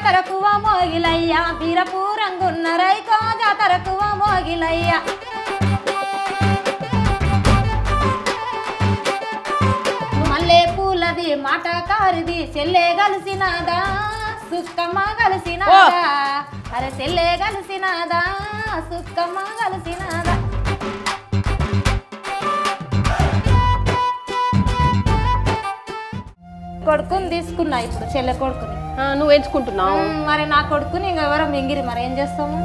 జాతరకు ఓ మోగిలయ్య బీరపూరంగున్న రైకో జాతరకు ఓ మోగిలయ్య మల్లె పూలది మాట కారిది చెల్లె కలిసినదా సుక్కమ్మ కలిసినదా అరే చెల్లె కలిసినదా సుక్కమ్మ కలిసినదా కొడుకుని తీసుకున్నా ఇప్పుడు చెల్లె కొడుకుని ఆ, నువ్వు ఎంచుకుంటున్నావు ఉమ్, మరి నా కొడుకుని ఇంకెవరో మింగిరి మరి ఏం చేస్తాము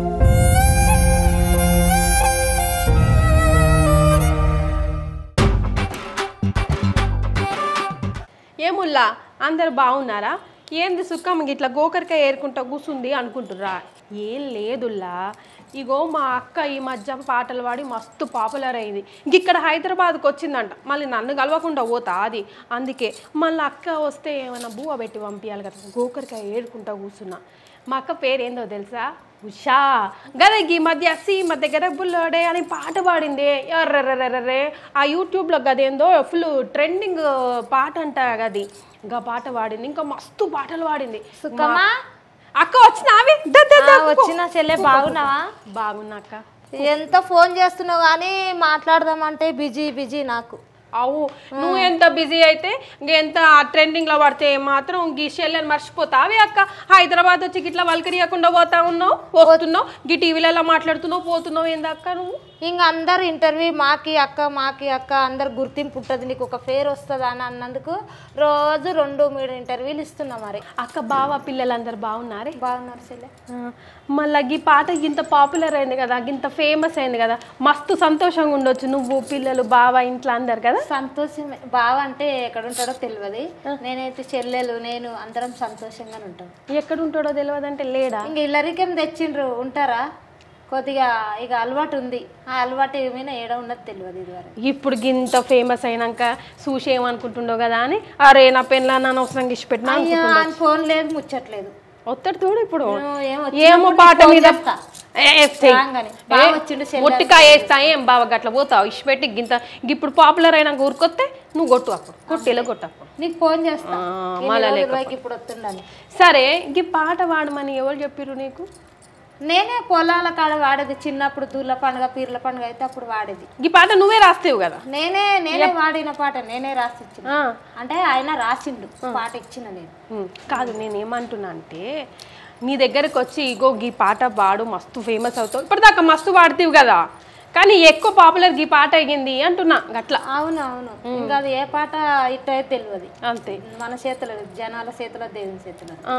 ఏముల్లా అందరు బాగున్నారా ఏంది సుక్కమ్మ ఇట్లా గోకరికాయ ఏరుకుంటా కూసుంది అనుకుంటుర్రా ఏం లేదుల్లా ఇగో మా అక్క ఈ మధ్య పాటలు పాడి మస్తు పాపులర్ అయింది ఇంక ఇక్కడ హైదరాబాద్కి వచ్చిందంట మళ్ళీ నన్ను కలవకుండా పోతా అది అందుకే మళ్ళీ అక్క వస్తే ఏమైనా బువ్వ పెట్టి పంపించాలి కదా గోకరికాయ ఏరుకుంటా కూర్చున్నా మా అక్క పేరు ఏందో తెలుసా ఉషా గదే ఈ మధ్య సి మధ్య గద బుల్లోడే అని పాట పాడింది ఎర్రర్రర్రర్రే ఆ యూట్యూబ్లో గదేందో ఫుల్ ట్రెండింగ్ పాట అంట గది ఇంకా పాట పాడింది ఇంకా మస్తు పాటలు పాడింది సుక్కమ్మా? అక్క వచ్చినావి ద, ద, ద, ఆ, కూకో. వచ్చిన చెల్లె బాగున్నావా బాగున్నా అక్క ఎంత ఫోన్ చేస్తున్నావు కానీ మాట్లాడదామంటే బిజీ బిజీ నాకు అవు నువ్వు ఎంత బిజీ అయితే ఇంక ఎంత ట్రెండింగ్ లో పడితే మాత్రం గీ షెల్లని మర్చిపోతావి అక్క హైదరాబాద్ వచ్చి గిట్లా వల్కరియకుండా పోతా ఉన్నావు వస్తున్నావు గీ టీవీలలో మాట్లాడుతున్నావు పోతున్నావు ఏంది అక్క నువ్వు ఇంక అందరు ఇంటర్వ్యూ మాకి అక్క మాకి అక్క అందరు గుర్తింపు ఉంటుంది నీకు ఒక పేరు వస్తుంది అని అన్నందుకు రోజు రెండు మూడు ఇంటర్వ్యూలు ఇస్తున్నా మరి అక్క బావ పిల్లలందరూ బాగున్నారే బాగున్నారు చెల్లె ఆ, మళ్ళా ఈ పాట ఇంత పాపులర్ అయింది కదా ఇంత ఫేమస్ అయింది కదా మస్తు సంతోషంగా ఉండొచ్చు నువ్వు పిల్లలు బావ ఇంట్లో అందరు కదా సంతోషమే బావ అంటే ఎక్కడ ఉంటాడో తెలియదు నేనైతే చెల్లెలు నేను అందరం సంతోషంగానే ఉంటాం ఎక్కడ ఉంటాడో తెలియదు అంటే లేడా ఇంక ఇల్లరికేం తెచ్చిండ్రు ఉంటారా కొద్దిగా ఇక అలవాటు ఉంది ఆ అలవాటు ఏమైనా ఏడ ఉన్నది తెలియదు ఇదివరకు ఇప్పుడు ఇంత ఫేమస్ అయినాక చూసి ఏమనుకుంటుండో కదా అని అరే నా పెళ్ళ నన్ను అవసరంగా ఇచ్చిపెట్టినా అయ్యో ఆయన ఫోన్ లేదు ముచ్చట్లేదు ఒత్తడు చూడు ఇప్పుడు నువ్వు ఏం ఏమో వచ్చినప్పుడు పాట ఫోన్ మీద చేస్తా. ఏ, చెయ్. రాగానే. బావ ఏ, వచ్చిండు చెల్లె మొట్టికాయ వేస్తా ఏం బావ గట్ల పోతావు ఇచ్చిపెట్టి గింత ఇప్పుడు పాపులర్ అయినాక ఊరుకొస్తే నువ్వు కొట్టు అప్పుడు కొట్టేలా కొట్టు అప్పుడు నీకు ఫోన్ చేస్తా ఆ, ఇన్ని మళ్ళా రోజుల లేకపోతే. వరకు ఇప్పుడు వస్తుండని సరే ఈ పాట పాడమని ఎవరు చెప్పిర్రు నీకు నేనే పొలాల కాడ వాడేది చిన్నప్పుడు దూర్ల పండుగ పీర్ల పండుగ అయితే అప్పుడు వాడేది ఈ పాట నువ్వే రాస్తేవు కదా నేనే నేనే వాడిన పాట నేనే రాసి ఇచ్చిన ఆ, అంటే ఆయన రాసిండు పాట ఇచ్చిన నేను ఉమ్, కాదు నేను ఏమంటున్నా అంటే నీ దగ్గరకు వచ్చి ఇగో ఈ పాట పాడు మస్తు ఫేమస్ అవుతావు ఇప్పటిదాకా మస్తు పాడుతీవు కదా కానీ ఎక్కువ పాపులర్ ఈ పాట అయ్యింది అంటున్నా గట్ల అవును అవును ఇంకా అది ఏ పాట ఇట్టో తెలియదు అంతే మన చేతిలో జనాల చేతిలో దేవుని చేతిలో ఆ.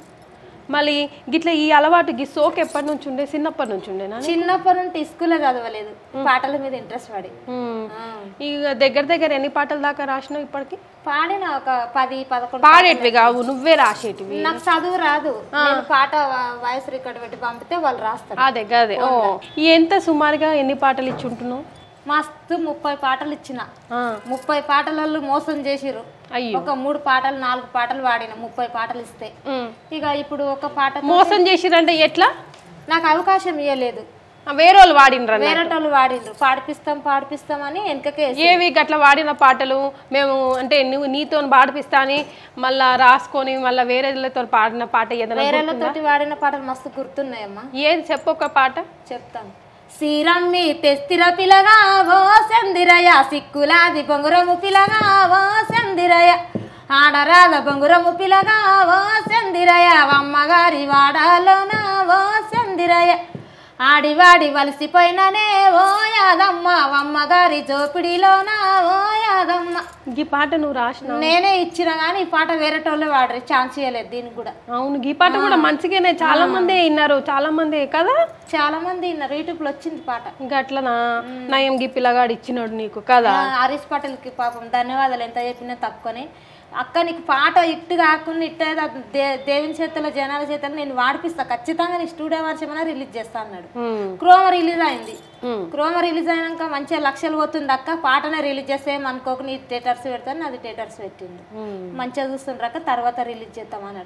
మళ్ళీ గిట్ల ఈ అలవాటు గీ సోక్ ఎప్పటి నుంచి ఉండే చిన్నప్పటి నుంచి ఉండేనా చిన్నప్పటి నుండి స్కూల్లో చదవలేదు పాటల మీద ఇంట్రెస్ట్ పడి ఉమ్. ఆ. ఇక దగ్గర దగ్గర ఎన్ని పాటల దాకా రాసినావు ఇప్పటికి పాడిన ఒక పది పదకొండు పాడేటివి కావు నువ్వే రాసేటివి నాకు చదువు రాదు నేను పాట వాయిస్ రికార్డ్ పెట్టి పంపితే వాళ్ళు రాస్తారు అదే అదే ఓ ఎంత సుమారుగా ఎన్ని పాటలు ఇచ్చి ఉంటున్నావు మస్తు ముప్పై పాటలు ఇచ్చిన ఆ. ముప్పై పాటలలో మోసం చేసిర్రు అయ్యో ఒక మూడు పాటలు నాలుగు పాటలు వాడిన ముప్పై పాటలు ఇస్తే ఉమ్. ఇక ఇప్పుడు ఒక పాట మోసం చేసిరంటే ఎట్లా నాకు అవకాశం ఇవ్వలేదు ఆ, వేరే వాళ్ళు వాడినరా వేరేటోళ్ళు వాడిండ్రు పాడిపిస్తాం పాడిపిస్తాం అని వెనకకే ఏవి గట్ల వాడిన పాటలు మేము అంటే నువ్వు నీతో పాడిపిస్తా అని మళ్ళా రాసుకొని మళ్ళా వేరేతో పాడిన పాట ఏదైనా వేరేళ్ళతోటి వాడిన పాటలు మస్తు గుర్తున్నాయమ్మా ఏది చెప్పు ఒక పాట చెప్తాను శ్రీరమ్మి తెస్తిర పిలగా ఓ సందిరయ సిక్కులాది బొంగురము పిలగా ఓ సందిరయ ఆడరాద బొంగురము పిలగా ఓ సందిరయ అమ్మగారి వాడాలోన ఓ సందిరయ ఆడివాడి వలసిపోయిననే ఓ యాదమ్మ అమ్మగారి జోపిడిలోన ఓ యాదమ్మ ఈ పాట నువ్వు రాసిన నేనే ఇచ్చిన కానీ ఈ పాట వేరేటోళ్ళే వాడరు ఛాన్స్ ఇవ్వలేదు దీనికి కూడా అవును ఈ పాట కూడా మంచిగానే చాలా మంది విన్నారు చాలా మంది కదా చాలా మంది విన్నారు యూట్యూబ్లో వచ్చింది పాట ఇంకా అట్లనా నయం గి పిల్లగాడు ఇచ్చినాడు నీకు కదా ఆ, హరీష్ పటేల్కి పాపం ధన్యవాదాలు ఎంత చెప్పినా తక్కువనే అక్క నీకు పాట ఇట్టు కాకుండా ఇట్ట దే దేవుని చేతుల జనాల చేతుల నేను వాడిపిస్తా ఖచ్చితంగా నీ స్టూడియో వర్షమన్నా రిలీజ్ చేస్తా అన్నాడు ఉమ్, క్రోమ రిలీజ్ అయింది ఉమ్. క్రోమ రిలీజ్ అయినాక మంచిగా లక్షలు పోతుంది అక్క పాటనే రిలీజ్ చేస్తే అనుకోక నీ థియేటర్స్ పెడతాను అది థియేటర్స్ పెట్టిండు ఉమ్. మంచిగా చూస్తుండ్రక్క తర్వాత రిలీజ్ చేస్తామన్నాడు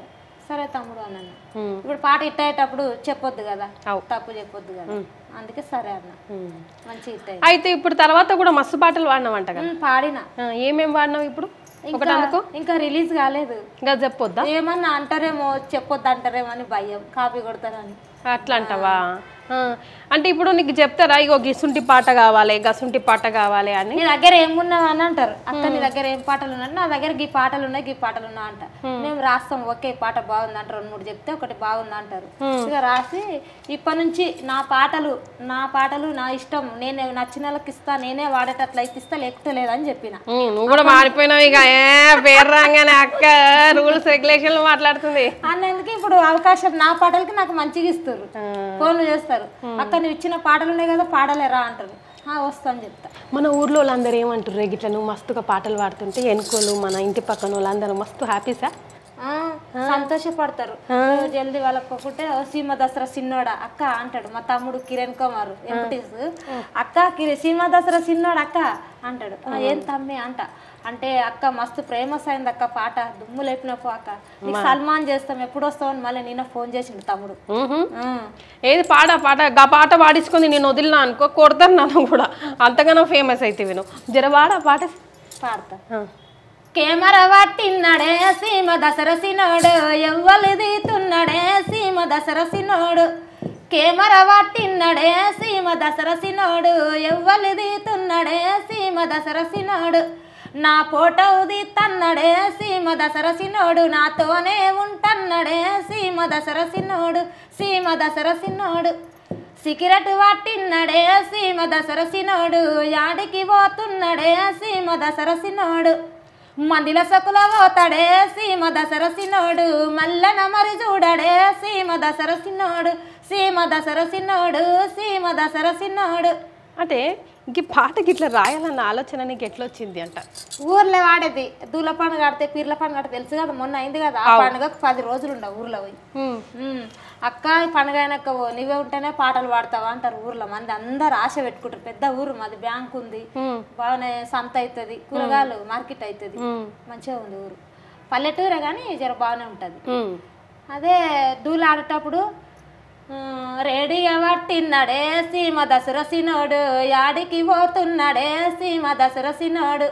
సరే తమ్ముడు అన్నాను ఉమ్. ఇప్పుడు పాట ఇట్టేటప్పుడు చెప్పొద్దు కదా అవు. తప్పు చెప్పొద్దు కదా అందుకే సరే అన్న ఉమ్. మంచి ఇట్టే అయితే ఇప్పుడు తర్వాత కూడా మస్తు పాటలు వాడినావంట కదా పాడిన ఆ, ఏమేం వాడినావు ఇప్పుడు ఒకటి ఇంకా అందుకో ఇంకా రిలీజ్ కాలేదు ఇంకా చెప్పొద్దా ఏమన్నా అంటారేమో చెప్పొద్దు అంటారేమో అని భయం కాపీ కొడతారని అట్లా అంటావా ఆ, అంటే ఇప్పుడు నీకు చెప్తారా ఇగో గిసుంటి పాట కావాలి గసుంటి పాట కావాలి అని నీ దగ్గర ఏమున్నావు అని అంటారు అక్క నీ దగ్గర ఏం పాటలు ఉన్నాయి నా దగ్గర గీ పాటలు ఉన్నాయి గీ పాటలు ఉన్నా అంట మేము రాస్తాం ఓకే ఈ పాట బాగుంది అంటారు రెండు మూడు చెప్తే ఒకటి బాగుంది అంటారు ఇక రాసి ఇప్పటి నుంచి నా పాటలు నా పాటలు నా ఇష్టం నేనే నచ్చిన వాళ్ళకి ఇస్తా నేనే వాడేటట్లు అయితే ఇస్తా లేకపోతే లేదని చెప్పిన ఉమ్, నువ్వు కూడా మారిపోయినావు ఇక ఏ పేరు రాగానే అక్క రూల్స్ రెగ్యులేషన్లు మాట్లాడుతుంది అన్నందుకు ఇప్పుడు అవకాశం నా పాటలకి నాకు మంచిగా ఇస్తారు ఫోన్లు చేస్తారు అక్క నువ్వు ఇచ్చిన పాటలు ఉన్నాయి కదా పాడలేరా అంటారు "ఆ, వస్తా అని చెప్తా మన ఊర్లో వాళ్ళందరూ ఏమంటారు గిట్ల నువ్వు మస్తుగా పాటలు పాడుతుంటే ఎనుకోలు మన ఇంటి పక్కన వాళ్ళందరూ మస్తు హ్యాపీ సార్ ఆ, సంతోషపడతారు నువ్వు జల్దీ వాళ్ళకుంటే సీమ దసరా సిన్నోడా అక్క అంటాడు మా తమ్ముడు కిరణ్ కుమార్ ఎంపీటీస్ అక్క కిరి సీమ దసరా సిన్నోడా అక్క అంటాడు "ఆ, ఏం తమ్మి అంట అంటే అక్క మస్తు ఫేమస్ అయింది అక్క పాట దుమ్ము లేపినప్పు అక్క నీకు సల్మాన్ చేస్తాం ఎప్పుడు వస్తావు అని మళ్ళీ నిన్న ఫోన్ చేసిండు తమ్ముడు ఆ, ఏది పాట పాట గా పాట పాడించుకొని నేను వదిలినా అనుకో కొడతాను నన్ను కూడా అంతగానో ఫేమస్ అయితే విను జర వాడా పాట పాడతా ఆ. కెమెరా పట్టిన్నాడే సీమ దసరసినోడు ఎవ్వలు తీతున్నాడే సీమ దసరసినోడు కెమెరా పట్టిన్నాడే సీమ దసరసినోడు ఎవ్వలు తీతున్నాడే సీమ దసరసినోడు నా ఫోటో తీతన్నడే సీమ దసరసినోడు నాతోనే ఉంటన్నడే సీమ దసరసినోడు సీమ దసరసినోడు సిగరెట్ పట్టిన్నడే సీమ దసరసినోడు యాడికి పోతున్నడే సీమ దసరసినోడు మందిల సకుల పోతాడే సీమ దసరసినోడు మల్లన మరి చూడడే సీమ దసరసినోడు సీమ దసరసినోడు సీమ దసరసినోడు అంటే ఇంక పాటకి ఇట్లా రాయాలన్న ఆలోచన నీకు ఎట్లా వచ్చింది అంట ఊర్లో వాడేది దూల పండుగ ఆడితే పీర్ల పండుగ ఆడితే తెలుసు కదా మొన్న అయింది కదా ఆ పండుగకు పది రోజులు ఉండవు ఊర్లో పోయి ఉమ్. ఉమ్, అక్క ఈ పండుగ అయినాక ఓ నువ్వే ఉంటేనే పాటలు పాడతావా అంటారు ఊర్లో మంది అందరు ఆశ పెట్టుకుంటారు పెద్ద ఊరు మాది బ్యాంక్ ఉంది బాగానే సంత అవుతుంది కూరగాయలు మార్కెట్ అవుతుంది మంచిగా ఉంది ఊరు పల్లెటూరే కానీ జర బాగానే ఉంటుంది ఉమ్. అదే దూలు ఆడేటప్పుడు ఉమ్, రెడీగా పట్టిన్నాడే సీమ దసరసినోడు యాడికి పోతున్నాడే సీమ దసరసినోడు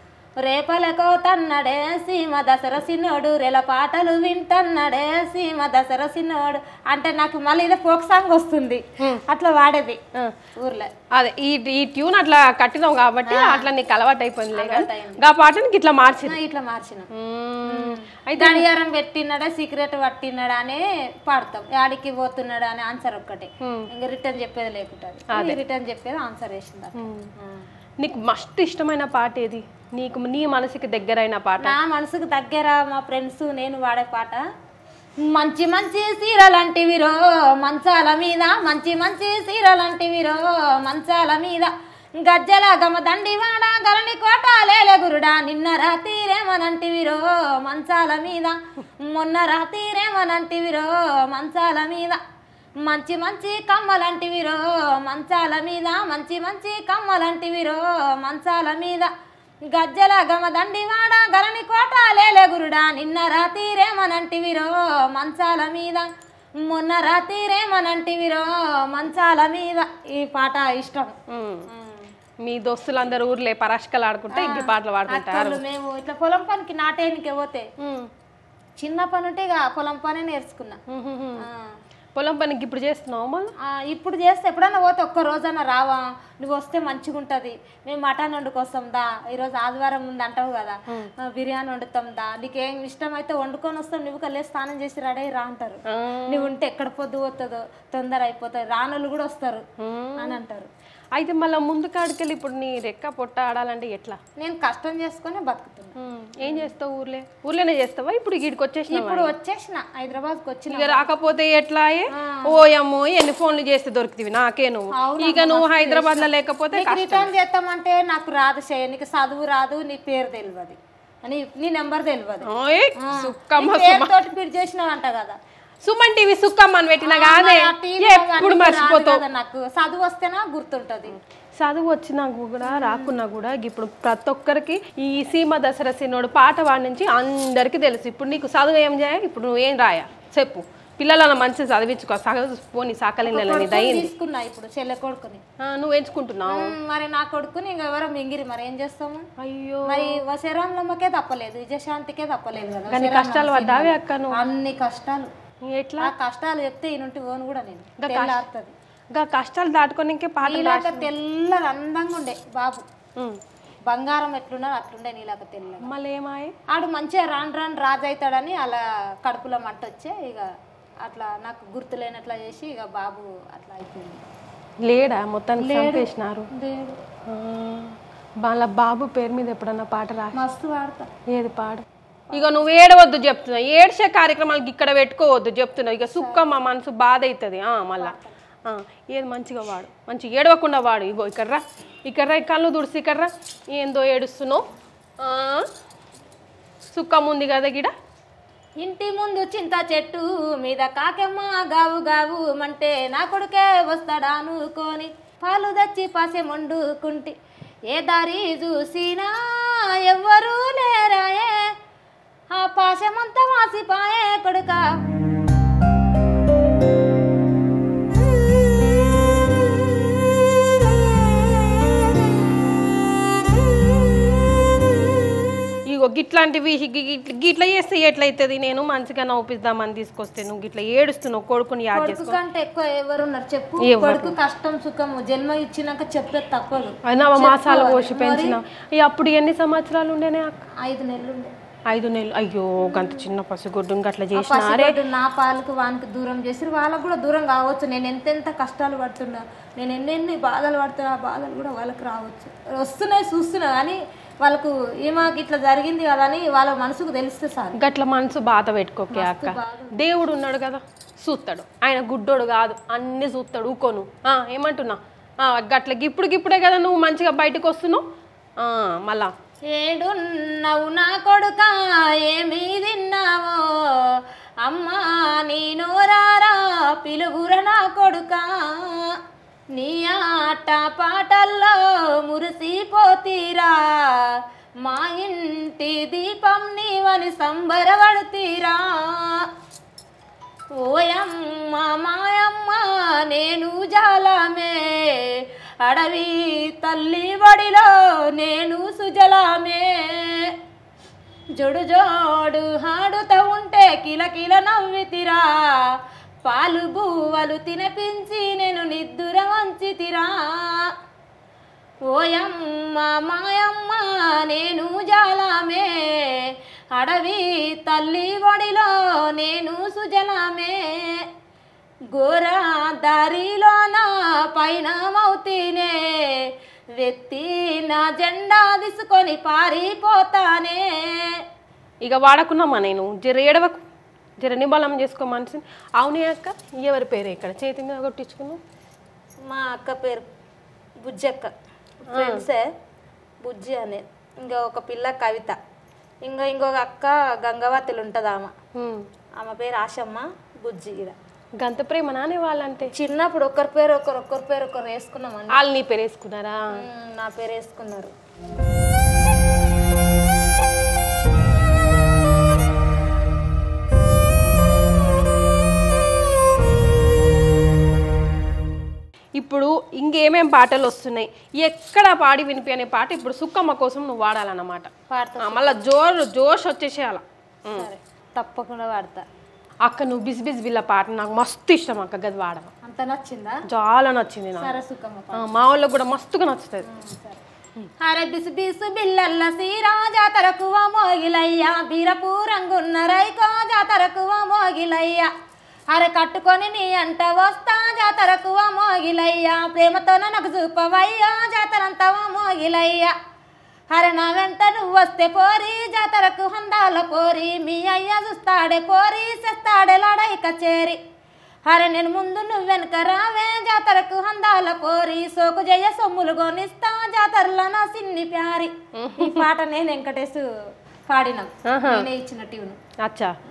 రేపలకు తన్నడే సీమ దసరసినోడు రెల పాటలు వింటన్నడే సీమ దసరసినోడు అంటే నాకు మళ్ళీ ఇదే ఫోక్ సాంగ్ వస్తుంది అట్లా వాడేది ఊర్లో అదే ఈ ఈ ట్యూన్ అట్లా కట్టినావు కాబట్టి అట్లా నీకు అలవాటు అయిపోయిందిలే కానీ గా పాటనికి ఇట్లా మార్చింది ఆ, ఇట్లా మార్చినాం ఉమ్. అయితే గడియారం పెట్టినాడా సీక్రెట్ పట్టినాడా అని పాడతాం యాడికి పోతున్నాడా అని ఆన్సర్ ఒక్కటే ఇంకా రిటర్న్ చెప్పేది లేకుంటుంది రిటర్న్ చెప్పేది ఆన్సర్ వేసింది అట్లా. ఆ. నీకు మస్తు ఇష్టమైన పాట ఏది నీకు నీ మనసుకి దగ్గరైన పాట నా మనసుకు దగ్గర మా ఫ్రెండ్స్ నేను వాడే పాట మంచి మంచి సీరలంటివిరో మంచాల మీద మంచి మంచి సీరలంటివిరో మంచాల మీద గజ్జల గమ దండివాడ గరణి కోట లేలే గురుడా నిన్న రాత్రిరేమనంటివిరో మంచాల మీద మొన్న రాత్రిరేమనంటివిరో మంచాల మీద మంచి మంచి కమ్మలంటివిరో మంచాల మీద మంచి మంచి కమ్మలంటివిరో మంచాల మీద గజ్జల గమ దండివాడ గరణి కోట లేలే గురుడా నిన్న రాత్రిరేమనంటివిరో మంచాల మీద మొన్న రాత్రిరేమనంటివిరో మంచాల మీద ఈ పాట ఇష్టం ఉమ్. మీ దోస్తులందరూ ఊర్లే పరాష్కలు ఆడుకుంటే ఇంక ఈ పాటలు పాడుకుంటారు అక్కలు మేము ఇట్లా పొలం పనికి నాటేనికి పోతే ఉమ్. చిన్న పని ఉంటే ఇక పొలం పనే నేర్చుకున్నా ఉమ్, ఉమ్, ఉమ్. ఆ. పొలం పనికి ఇప్పుడు చేస్తున్నావు మళ్ళీ ఆ, ఇప్పుడు చేస్తే ఎప్పుడన్నా పోతే ఒక్క రోజన్నా రావా నువ్వు వస్తే మంచిగా ఉంటుంది మేము మటన్ వండుకొస్తాం దా ఈరోజు ఆదివారం ఉంది అంటావు కదా ఆ, బిర్యానీ వండుతాం దా నీకేం ఇష్టం అయితే వండుకొని వస్తాం నువ్వు కల్లే స్నానం చేసి రెడీ రా అంటారు నువ్వు ఉంటే ఎక్కడ పొద్దు పోతుందో తొందర అయిపోతుంది రానులు కూడా వస్తారు అని అంటారు అయితే మళ్ళీ ముందు కాడికెళ్ళి ఇప్పుడు నీ రెక్క పొట్ట ఆడాలంటే ఎట్లా నేను కష్టం చేసుకొని బతుకుతున్నా ఉమ్. ఏం చేస్తావు ఊర్లే ఊర్లోనే చేస్తావా ఇప్పుడు గీడికి వచ్చేసినావా ఇప్పుడు వచ్చేసిన హైదరాబాద్కి వచ్చిన ఇక రాకపోతే ఎట్లా ఏ? ఓ అమ్మో ఎన్ని ఫోన్లు చేస్తే దొరుకుతుంది నాకే నువ్వు ఇక నువ్వు హైదరాబాద్ లో లేకపోతే నీకు రిటర్న్ చేస్తామంటే నాకు రాదు చేయ నీకు చదువు రాదు నీ పేరు తెలియదు అని నీ నెంబర్ తెలియదు ఓయ్, సుక్కమ్మ పేరుతోటి పిడి చేసినావంట కదా సుమన్ టీవీ సుక్కమ్మని పెట్టిన కాదే ఆ టీవీలో ఎప్పుడు అన్నీ మర్చిపోతావు రాదు కదా నాకు చదువు వస్తేనా గుర్తుంటది చదువు వచ్చినా కూడా రాకున్నా కూడా ఇప్పుడు ప్రతి ఒక్కరికి ఈ సీమ దసరా సిన్నోడు పాట వాడి నుంచి అందరికీ తెలుసు ఇప్పుడు నీకు చదువు ఏం చేయ ఇప్పుడు నువ్వేం రాయా చెప్పు పిల్లలను మంచిగా చదివించుకో సగ పోనీ సాకలిని దయ్యింది తీసుకున్నా ఇప్పుడు చెల్లె కొడుకుని నువ్వు ఎంచుకుంటున్నావు ఉమ్, మరి నా కొడుకుని ఇంకా ఎవరో మింగిరి మరి ఏం చేస్తాము అయ్యో మరి శరీరంలోకే తప్పలేదు విజయశాంతికే తప్పలేదు కదా కానీ కష్టాలు పడ్డావే అక్క నువ్వు అన్ని కష్టాలు ఎట్లా ఆ కష్టాలు చెప్తే ఈ నుండి ఓను కూడా నేను తెల్లారుతుంది ఇంకా కష్టాలు దాటుకోనికే పాట నీలాక తెల్లగా అందంగా ఉండే బాబు ఉమ్. బంగారం ఎట్లున్నా అట్లుండే నీలాక తెల్లగా మళ్ళీ ఏమాయే ఆడు మంచిగా రాను రాను రాజు అవుతాడని అలా కడుపులో మంట వచ్చే ఇక అట్లా నాకు గుర్తు లేనట్లా చేసి ఇక బాబు అట్లా అయిపోయింది లేడా మొత్తానికి చంపేసినారు లేడు ఆ, వాళ్ళ బాబు పేరు మీద ఎప్పుడన్నా పాట రా మస్తు వాడతా ఏది పాడు ఇక నువ్వు ఏడవద్దు చెప్తున్నా ఏడ్చే కార్యక్రమాలకి ఇక్కడ పెట్టుకోవద్దు చెప్తున్నా ఇక సుక్క మా మనసు బాధ అవుతుంది మళ్ళా ఆ, ఏది మంచిగా వాడు మంచి ఏడవకుండా వాడు ఇగో ఇక్కడ రా ఇక్కడ రా ఈ కళ్ళు దుడిసి ఇక్కడ రా ఏందో ఏడుస్తున్నావు ఆ, సుక్కం ఉంది కదా గిడ ఇంటి ముందు చింత చెట్టు మీద కాకెమ్మ గావు గావు మంటే నా కొడుకే వస్తాడా అనుకోని పాలు తెచ్చి పాసె వండుకుంటి ఏ దారి చూసినా ఎవ్వరూ లేరాయే ఆ పాశమంతా మాసిపాయే కొడుకా ఇగో గిట్లాంటివి గి- గి- గిట్ల చేస్తే ఎట్లయితుంది నేను మంచిగా నవ్వుపిద్దామని తీసుకొస్తే నువ్వు గిట్ల ఏడుస్తున్నావు కొడుకుని యాడ్ కొడుకు చేసుకో కంటే ఎక్కువ ఎవరున్నారు చెప్పు కొడుకు కష్టం సుఖము జన్మ ఇచ్చినాక చెప్పేది తప్పదు అయినా మాసాలు పోసి పెంచిన ఈ అప్పుడు ఎన్ని సంవత్సరాలు ఉండేనే అక్క ఐదు నెలలు ఉండే ఐదు నెలలు అయ్యో గంత చిన్న పసిగొడ్డు అట్లా చేసిన పసిగొడ్డు నా పాలకు వానికి దూరం చేసి వాళ్ళకు కూడా దూరం కావచ్చు నేను ఎంతెంత కష్టాలు పడుతున్నా నేను ఎన్నెన్ని బాధలు పడుతున్నా ఆ బాధలు కూడా వాళ్ళకి రావచ్చు వస్తున్నాయి చూస్తున్నా కానీ వాళ్ళకు ఈమెకి ఇట్లా జరిగింది కదా అని వాళ్ళ మనసుకు తెలిస్తే సార్ గట్ల మనసు బాధ పెట్టుకోకే అక్క దేవుడు ఉన్నాడు కదా చూస్తాడు ఆయన గుడ్డోడు కాదు అన్ని చూస్తాడు ఊకోను ఆ, ఏమంటున్నా ఆ, గట్ల గిప్పుడు గిప్పుడే కదా నువ్వు మంచిగా బయటకు వస్తున్నావు ఆ, మళ్ళా ఏడున్నవు నా కొడుక ఏమి తిన్నావో అమ్మా నేను రారా పిలుగుర నా కొడుక నీ ఆట పాటల్లో మురిసిపోతీరా మా ఇంటి దీపం నీవని సంబరపడుతీరా ఓయమ్మ మాయమ్మ నేను జాలమే అడవి తల్లి బడిలో నేను సుజలామే జోడు జోడు హాడుతా ఉంటే కిలకిల నవ్వితిరా పాలు బువ్వలు తినిపించి నేను నిద్దుర వంచితిరా ఓయమ్మ మాయమ్మ నేను జాలమే అడవి తల్లి ఒడిలో నేను సుజలమే ఘోర దారిలోన పైన మౌతినే వెత్తి నా జెండా తీసుకొని పారిపోతానే ఇక వాడకున్నామా నేను జర ఏడవకు జర నిబలం చేసుకో మనిషిని అవునే అక్క ఎవరి పేరు ఇక్కడ చేతి మీద కొట్టించుకున్నావు మా అక్క పేరు బుజ్జక్క ఫ్రెండ్సే బుజ్జి అనే ఇంకా ఒక పిల్ల కవిత ఇంకా ఇంకొక అక్క గంగవతిలు ఉంటుంది ఆమె హ్మ్. ఆమె పేరు ఆశమ్మ బుజ్జి ఈడ గంత ప్రేమ నానే వాళ్ళంటే చిన్నప్పుడు ఒకరి పేరు ఒకరు ఒకరి పేరు ఒకరు వేసుకున్నామని వాళ్ళు నీ పేరు వేసుకున్నారా ఉమ్, నా పేరు వేసుకున్నారు ఇప్పుడు ఇంకేమేం పాటలు వస్తున్నాయి ఎక్కడ పాడి వినిపి అనే పాట ఇప్పుడు సుక్కమ్మ కోసం నువ్వు వాడాలన్నమాట పాడతా ఆ, మళ్ళా జోరు జోష్ వచ్చేసేయాల సరే తప్పకుండా పాడతా అక్క నువ్వు బిజ్ బిజ్ బిల్ల పాట నాకు మస్తు ఇష్టం అక్క గది వాడవ అంత నచ్చిందా చాలా నచ్చింది నాకు సరే సుఖమ్మ పాడు. ఆ, మా వాళ్ళకి కూడా మస్తుగా నచ్చుతుంది సరే. అరే బిసు బిసు బిల్లల్ల సీరా జాతరకు మోగిలయ్యా బీరపు రంగున్న రైకో జాతరకు మోగిలయ్యా అరే కట్టుకొని నీ అంట వస్తా జాతరకు మోగిలయ్యా ప్రేమతో నాకు చూపవయ్యా జాతరంతా మోగిలయ్యా అరే నా వెంట నువ్వు వస్తే పోరి జాతరకు హందాల పోరి మీ అయ్య చూస్తాడే పోరి చేస్తాడే లడై కచేరి అరే నేను ముందు నువ్వు వెనక రావే జాతరకు హందాల పోరి సోకు జయ సొమ్ములు కొనిస్తా జాతరలో నా సిన్ని ప్యారి ఈ పాట నేను వెంకటేశ్ పాడినాం నేనే ఇచ్చిన ట్యూన్ అచ్చా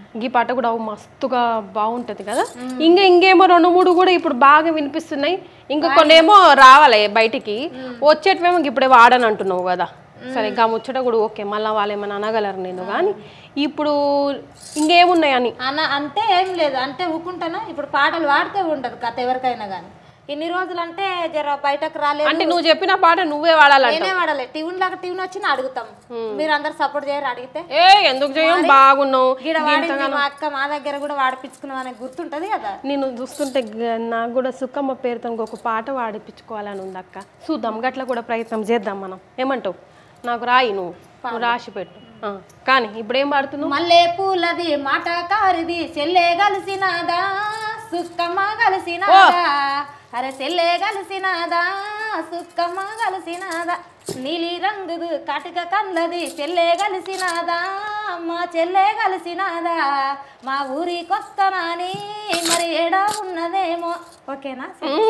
ఈ పాట కూడా మస్తుగా బాగుంటది కదా ఇంకా ఇంకేమో రెండు మూడు కూడా ఇప్పుడు బాగా వినిపిస్తున్నాయి ఇంకా కొన్ని ఏమో రావాలి బయటికి వచ్చేటివేమో ఇప్పుడే వాడని అంటున్నావు కదా సరే ఇంకా ముచ్చట కూడా ఓకే మళ్ళీ వాళ్ళు ఏమైనా అనగలరు నేను కానీ ఇప్పుడు ఇంకేమున్నాయని అన్న అంటే ఏం లేదు అంటే ఊకుంటానా ఇప్పుడు పాటలు పాడితే ఉంటది కథ ఎవరికైనా కానీ ఇన్ని రోజులు అంటే జర బయటకు రాలేదు అంటే నువ్వు చెప్పిన పాట నువ్వే వాడాలంట నేనే వాడలే ట్యూన్ లాగా ట్యూన్ వచ్చిన అడుగుతాం మీరు అందరు సపోర్ట్ చేయరు అడిగితే ఏ ఎందుకు చేయం బాగున్నావు గీడ వాడింది మా అక్క మా దగ్గర కూడా వాడిపించుకున్నాం అనే గుర్తుంటది కదా నేను చూస్తుంటే గ- నాకు కూడా సుక్కమ్మ పేరుతో ఒక పాట వాడిపించుకోవాలని ఉంది అక్క చూద్దాం గట్ల కూడా ప్రయత్నం చేద్దాం మనం ఏమంటావు నాకు రాయి నువ్వు నువ్వు రాసి పెట్టు ఆ, కానీ ఇప్పుడు ఏం పాడుతున్నావు మల్లె పూలది మాట కారిది చెల్లె కలిసినదా సుక్కమ్మ కలిసినదా అరే చెల్లె కలిసినదా సుక్కమ్మ కలిసినదా నీలి రంగుదు కాటిక కండ్లది చెల్లె కలిసినదా మా చెల్లె కలిసినదా మా ఊరికొస్తానని మరి ఏడా ఉన్నదేమో ఓకేనా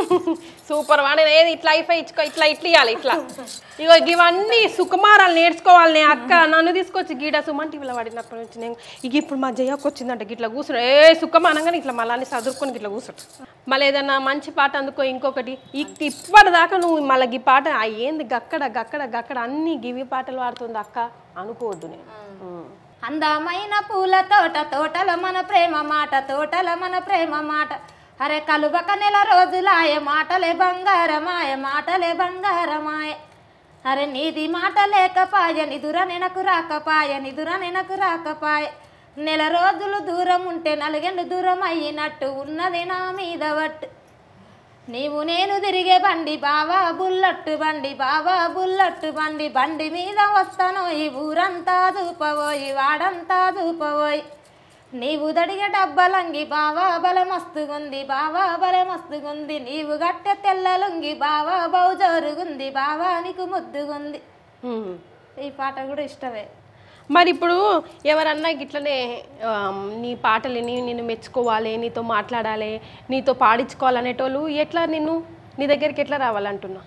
సూపర్ వాడి ఏది ఇట్లా అయిపోయి ఇచ్చుకో ఇట్లా ఇట్లా ఇవ్వాలి ఇట్లా ఇగో ఇవన్నీ సుకుమారాలు నేర్చుకోవాలి అక్క నన్ను తీసుకొచ్చి గీడ సుమన్ టీవీలో వాడినప్పటి నుంచి నేను ఇక ఇప్పుడు మా జయ్యకు వచ్చిందంట ఇట్లా కూర్చుని ఏ సుఖం అనగానే ఇట్లా మళ్ళీ అన్ని చదువుకొని ఇట్లా కూర్చుంటు మళ్ళీ ఏదన్నా మంచి పాట అందుకో ఇంకొకటి ఇక్- ఇప్పటిదాకా నువ్వు మళ్ళీ ఈ పాట ఆ ఏంది గక్కడ గక్కడ గక్కడ అన్ని గివి పాటలు పాడుతుంది అక్క అనుకోవద్దు నేను ఉం. అందమైన పూల తోట తోటల మన ప్రేమ మాట తోటల మన ప్రేమ మాట అరే కలుబక నెల రోజులాయ మాటలే బంగారమాయ మాటలే బంగారమాయ అరే నీది మాట లేకపాయ నిదుర నెనకు రాకపాయ నిదుర నెనకు రాకపాయ నెల రోజులు దూరం ఉంటే నలుగెండు దూరం అయినట్టు ఉన్నది నా మీద వట్టు నీవు నేను తిరిగే బండి బావా బుల్లట్టు బండి బావా బుల్లట్టు బండి బండి మీద వస్తాను ఈ ఊరంతా చూపబోయి వాడంతా చూపబోయి నీవు దడిగే డబ్బలంగి బావా బలమస్తుగుంది బావా బలమస్తుగుంది నీవు గట్టె తెల్లలుంగి బావా బౌజోరుగుంది బావా నీకు ముద్దుగుంది ఉం. ఈ పాట కూడా ఇష్టమే మరి ఇప్పుడు ఎవరన్నా ఇట్లనే ఆమ్, నీ పాటలు విని నిన్ను మెచ్చుకోవాలి నీతో మాట్లాడాలి నీతో పాడించుకోవాలనేటోళ్ళు ఎట్లా నిన్ను నీ దగ్గరికి ఎట్లా రావాలంటున్నా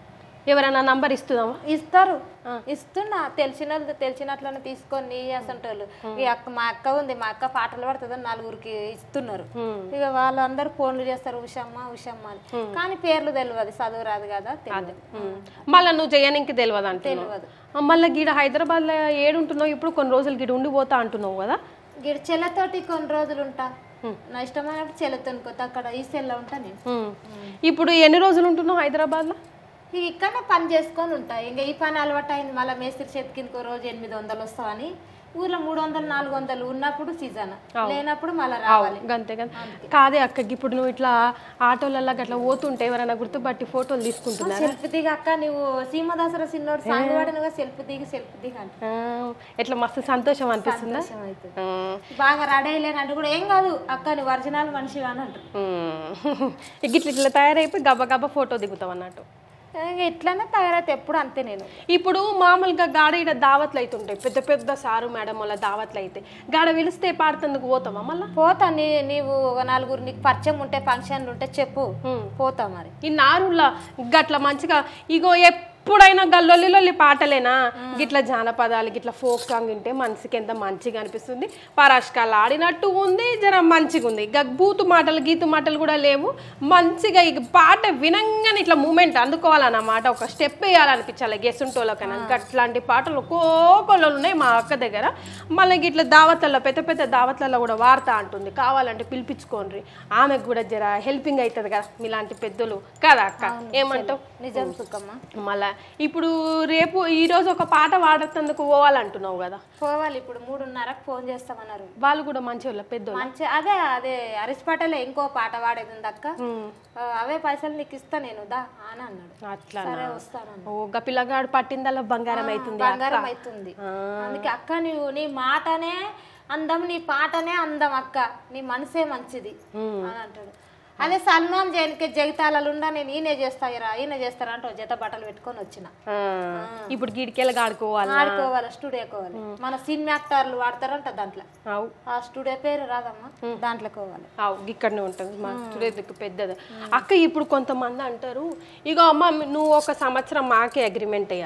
ఎవరైనా నంబర్ ఇస్తున్నావా ఇస్తారు ఇస్తున్నా తెలిసిన వాళ్ళు తెలిసినట్లనే తీసుకొని అసంటోళ్ళు ఈ అక్క మా అక్క ఉంది మా అక్క పాటలు పడుతుందని నలుగురికి ఇస్తున్నారు ఇక వాళ్ళందరూ ఫోన్లు చేస్తారు ఉషమ్మ ఉషమ్మ అని కానీ పేర్లు తెలియదు చదువు రాదు కదా తెలియదు మళ్ళీ నువ్వు చేయనికి తెలియదు అంటున్నావు తెలియదు. ఆ, మళ్ళీ గీడ హైదరాబాద్లో ఏడుంటున్నావు ఇప్పుడు కొన్ని రోజులు గీడ ఉండిపోతా అంటున్నావు కదా గిడ చెల్లెతోటి కొన్ని రోజులు ఉంటా నా ఇష్టమైనప్పుడు చెల్లెతోని కొత్త అక్కడ ఈ సెల్లో ఉంటా నేను ఉమ్. ఇప్పుడు ఎన్ని రోజులు ఉంటున్నావు హైదరాబాద్లో ఇక ఇక్కడనే పని చేసుకొని ఉంటా ఇంకా ఈ పని అలవాటు అయింది మళ్ళీ మేస్త్రి చేతికి ఇంకో రోజు ఎనిమిది వందలు వస్తావని ఊర్లో మూడు వందలు నాలుగు వందలు ఉన్నప్పుడు సీజన్ లేనప్పుడు మళ్ళీ రావాలి అంతే కదా కాదే అక్కకి ఇప్పుడు నువ్వు ఇట్లా ఆటోలలో అట్లా పోతుంటే ఎవరైనా గుర్తుపట్టి ఫోటోలు తీసుకుంటున్నారా సెల్ఫ్ దిగి అక్క నువ్వు సీమదాసర సిన్నోడు సాంగ్ పాడినగా సెల్ఫ్ దిగి సెల్ఫ్ దిగి అంట ఆ, ఎట్లా మస్తు సంతోషం అనిపిస్తుందా సంతోషం అవుతుంది ఆ, బాగా రెడీ అయ్యలేనంటే కూడా ఏం కాదు అక్క నువ్వు ఒరిజినల్ మనిషి అని అంటారు ఉమ్. ఇక ఇట్లా ఇట్లా తయారైపోయి గబ గబ ఫోటో దిగుతావు అన్నట్టు ఇంకా ఇట్లానే తయారైతే ఎప్పుడు అంతే నేను ఇప్పుడు మామూలుగా గాడ ఈడ దావత్లు అవుతుంటాయి పెద్ద పెద్ద సారు మేడం వాళ్ళ దావత్లు అయితే గాడ పిలిస్తే పాడుతందుకు పోతావా మళ్ళా పోతా నీ నీవు ఒక నలుగురు నీకు పరిచయం ఉంటే ఫంక్షన్లు ఉంటే చెప్పు పోతా మరి ఈ నారుల గట్ల మంచిగా ఇగో ఎప్పుడైనా గల్లొల్లి లొల్లి పాటలేనా గిట్ల జానపదాలు గిట్ల ఫోక్ సాంగ్ వింటే మనసుకి ఎంత మంచిగా అనిపిస్తుంది పరాష్కాలు ఆడినట్టు ఉంది జర మంచిగా ఉంది ఇక బూతు మాటలు గీతు మాటలు కూడా లేవు మంచిగా ఇక పాట వినంగానే ఇట్లా మూమెంట్ అందుకోవాలన్నమాట ఒక స్టెప్ వేయాలనిపించాలి గెసుంటోళ్ళకైనా అట్లాంటి పాటలు కోకొలు ఉన్నాయి మా అక్క దగ్గర మళ్ళీ ఇట్లా దావత్లలో పెద్ద పెద్ద దావత్లలో కూడా వార్త అంటుంది కావాలంటే పిలిపించుకోండి ఆమెకు కూడా జర హెల్పింగ్ అవుతుంది కదా మీలాంటి పెద్దలు కదా అక్క ఏమంటావు నిజం సుఖమ్మ మళ్ళా ఇప్పుడు రేపు ఈ రోజు ఒక పాట పాడుతందుకు పోవాలంటున్నావు కదా పోవాలి ఇప్పుడు మూడున్నరకు ఫోన్ చేస్తామన్నారు వాళ్ళు కూడా మంచి వాళ్ళ పెద్దోళ్ళు మంచి అదే అదే హరీష్ పటేలే ఇంకో పాట పాడేది ఉంది అక్క ఆ, అవే పైసలు నీకు ఇస్తా నేను దా అని అన్నాడు అట్లా సరే వస్తాను ఓ గా పిల్లగాడు పట్టిందల్లా బంగారం అవుతుంది బంగారం అవుతుంది అందుకే అక్క నీవు నీ మాటనే అందం నీ పాటనే అందం అక్క నీ మనసే మంచిది అని అంటాడు అదే సల్మాన్ జైన్కి జగితాలలో ఉండా నేను ఈయనే చేస్తాయిరా ఈయన చేస్తారా అంటే ఓ జత బట్టలు పెట్టుకొని వచ్చిన ఆ, ఇప్పుడు గిడికెళ్ళగా ఆడుకోవాలి ఆడుకోవాలి స్టూడియో కోవాలి మన సినిమా యాక్టర్లు వాడతారంట దాంట్లో అవు ఆ స్టూడియో పేరు రాదమ్మా దాంట్లో కోవాలి అవు ఇక్కడనే ఉంటుంది మా స్టూడియో పెద్దది అక్క ఇప్పుడు కొంతమంది అంటారు ఇగో అమ్మ నువ్వు ఒక సంవత్సరం మాకే అగ్రిమెంట్ వేయాలి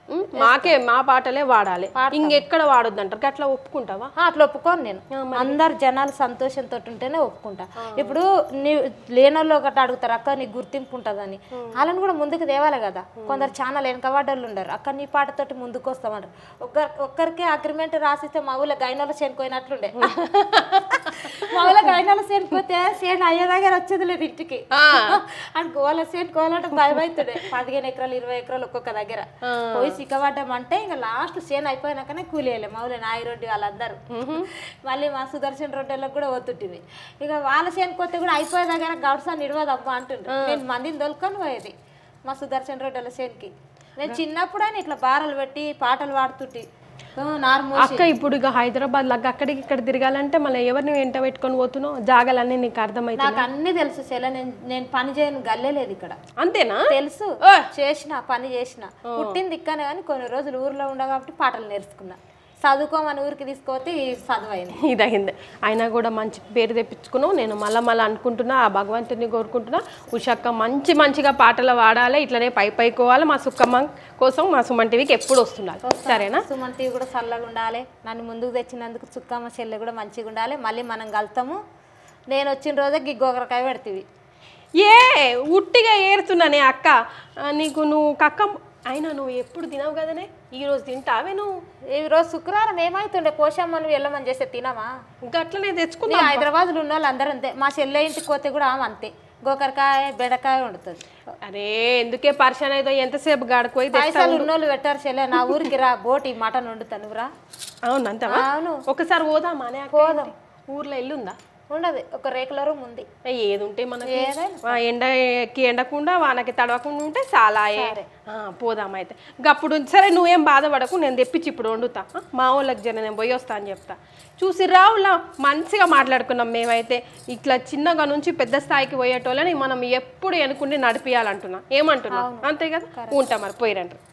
ఉం? మాకే మా పాటలే వాడాలి ఇంకెక్కడ వాడొద్దు అంటారు అట్లా ఒప్పుకుంటావా ఆ, అట్లా ఒప్పుకోను నేను అందరు జనాలు సంతోషంతో ఉంటేనే ఒప్పుకుంటా ఇప్పుడు నీ లేనోళ్ళు ఒకటి అడుగుతారు అక్క నీకు గుర్తింపు ఉంటుందని వాళ్ళని కూడా ముందుకు తేవాలి కదా కొందరు ఛానల్ వెనకబడ్డోళ్ళు ఉండరు అక్క నీ పాటతోటి ముందుకు వస్తామంటారు ఒక్కరి ఒక్కరికే అగ్రిమెంట్ రాసిస్తే మా ఊళ్ళో గైనోళ్ళు చేనుకోయినట్లుండే మా ఊళ్ళో గైనోళ్ళు చేనుకోతే చేను అయ్యే దగ్గర వచ్చేది లేదు ఇంటికి అని గోల చేనుకోవాలంటే భయం అవుతుండే పదిహేను ఎకరాలు ఇరవై ఎకరాలు ఒక్కొక్క దగ్గర పోయి సిక్కబడ్డామంటే ఇంకా లాస్ట్ చేను అయిపోయినాకనే కూలియాలి మా ఊళ్ళో నాయిరెడ్డి వాళ్ళందరూ మళ్ళీ మా సుదర్శన్ రెడ్డిలకు కూడా పోతుంటివి ఇక వాళ్ళ చేను కొత్త కూడా అయిపోయే దగ్గర గౌడ్సా నిడవదమ్మా అంటుండ్రు నేను మందిని దొలుకొని పోయేది మా సుదర్శన్ రెడ్డి చేనుకి నేను చిన్నప్పుడు ఆయన ఇట్లా బారలు పెట్టి పాటలు పాడుతుంటి నార్మల్ అక్క ఇప్పుడు ఇక హైదరాబాద్ లాగా అక్కడికి ఇక్కడ తిరగాలంటే మళ్ళీ ఎవరిని వెంట పెట్టుకొని పోతున్నావు జాగాలన్నీ నీకు అర్థమైతే నాకు అన్ని తెలుసు సెల నేను నేను పని చేయను గల్లలేదు ఇక్కడ అంతేనా తెలుసు చేసిన పని చేసిన పుట్టింది ఇక్కనే కానీ కొన్ని రోజులు ఊర్లో ఉండ కాబట్టి పాటలు నేర్చుకున్నా చదువుకోమని ఊరికి తీసుకుపోతే ఈ చదువు అయింది ఇదైంది అయినా కూడా మంచి పేరు తెప్పించుకున్నావు నేను మళ్ళా మళ్ళీ అనుకుంటున్నా ఆ భగవంతుని కోరుకుంటున్నా ఉషక్క మంచి మంచిగా పాటలు పాడాలి ఇట్లనే పై పైకోవాలి మా సుక్కమ్మ కోసం మా సుమన్ టీవీకి ఎప్పుడు వస్తుండాలి సరేనా సుమన్ టీవీ కూడా చల్లగా ఉండాలి నన్ను ముందుకు తెచ్చినందుకు చుక్కమ్మ చెల్లె కూడా మంచిగా ఉండాలి మళ్ళీ మనం కలుతాము నేను వచ్చిన రోజే గి గోకరకాయ పెడతీవి ఏ ఉట్టిగా ఏరుతున్నానే అక్క ఆ, నీకు నువ్వు కక్క అయినా నువ్వు ఎప్పుడు తినవు కదనే ఈ రోజు తింటావే నువ్వు ఈ రోజు శుక్రవారం ఏమైతుండే పోషమ్మను వెళ్ళమని చేస్తే తినమా గట్లనే తెచ్చుకుందా నీ హైదరాబాద్లో ఉన్న వాళ్ళు అందరూ అంతే మా చెల్లె ఇంటికి పోతే కూడా ఆమె అంతే గోకరకాయ బెండకాయ వండుతుంది అరే ఎందుకే పరిశాన్ అయితే ఎంతసేపు గాడకపోయి పైసలు ఉన్నోళ్ళు పెట్టారు చెల్లె నా ఊరికి రా బోటి మటన్ వండుతాను నువ్వు రా అవును అంతవా అవును ఒకసారి పోదామా అనే అక్క పోదాం. ఊర్లో ఇల్లు ఉందా ఉండదు ఒక రేకుల రూమ్ ఉంది ఏది ఉంటే మనకి ఏదైనా. ఆ, ఎండకి ఎండకుండా వానకి తడవకుండా ఉంటే చాలా పోదాం అయితే అప్పుడు సరే నువ్వేం బాధపడకు నేను తెప్పించి ఇప్పుడు వండుతా ఆ, మా వాళ్ళకి జర నేను పోయి వస్తా అని చెప్తా చూసి రావులా మంచిగా మాట్లాడుకున్నాం మేమైతే ఇట్లా చిన్నగా నుంచి పెద్ద స్థాయికి పోయేటోళ్ళని మనం ఎప్పుడు ఎనుకుండి నడిపియాలంటున్నా ఏమంటున్నా అంతే కదా ఉంటా మరి పోయిరంటారు